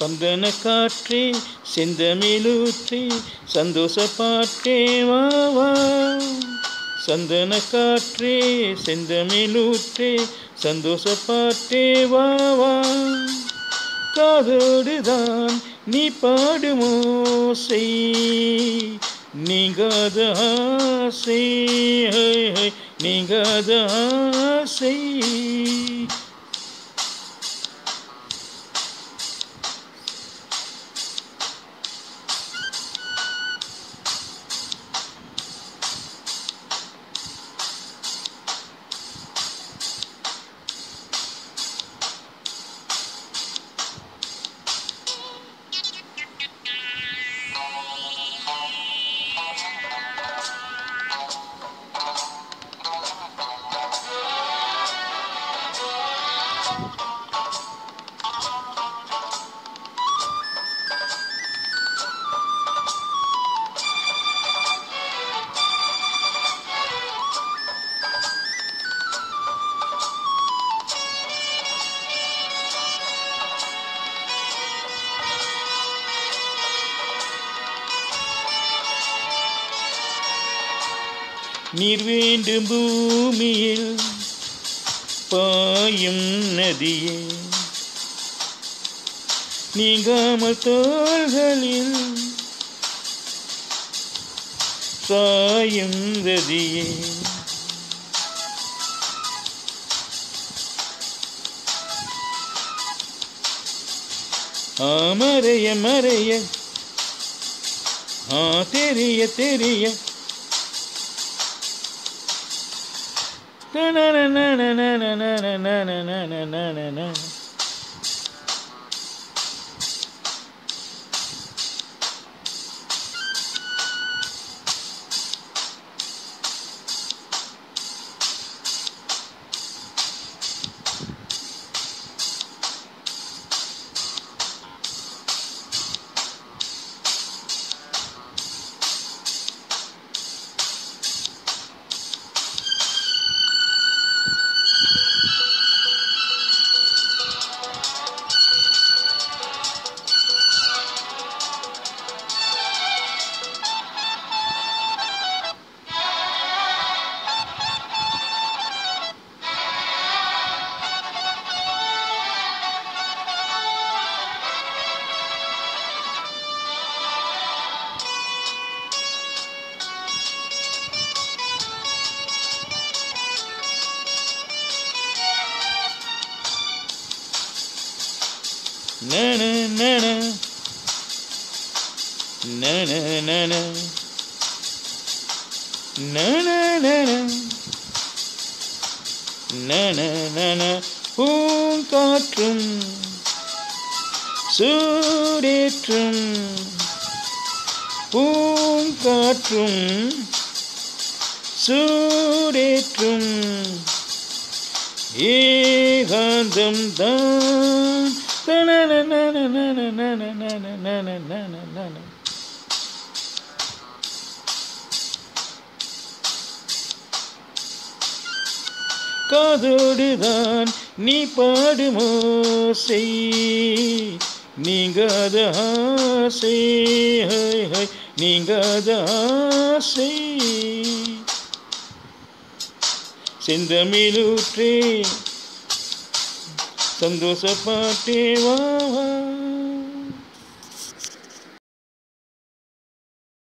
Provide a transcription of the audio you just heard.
சந்தன காற்றே செந்தமிழூற்றே சந்தோஷ பாட்டே வா வா சந்தன காற்றே செந்தமிழூற்றே சந்தோஷ பாட்டே வா வா காதோடுதான் நீ பாடும் ஓசை நீங்காத ஆசை ஹை, ஹை, நீங்காத ஆசை நீர் வேண்டும் பூமியில் பாயும் நதியே நீங்காமல் தோள்களில் சாயும் நதியே ஆ மறைய மறைய ஆ தெரிய தெரிய na na na na na na na na na na na na na na na na பூங்காற்றும் சூடேற்றும் பூங்காற்றும் சூடேற்றும் ஏகாந்தம் தான் காதோடுதான் நீ பாடுமோ செய் நீங்காத ஆசை ஹை ஹை நீங்காத ஆசை செந்தமிழூற்றே சந்தோஷ பாட்டே வா வா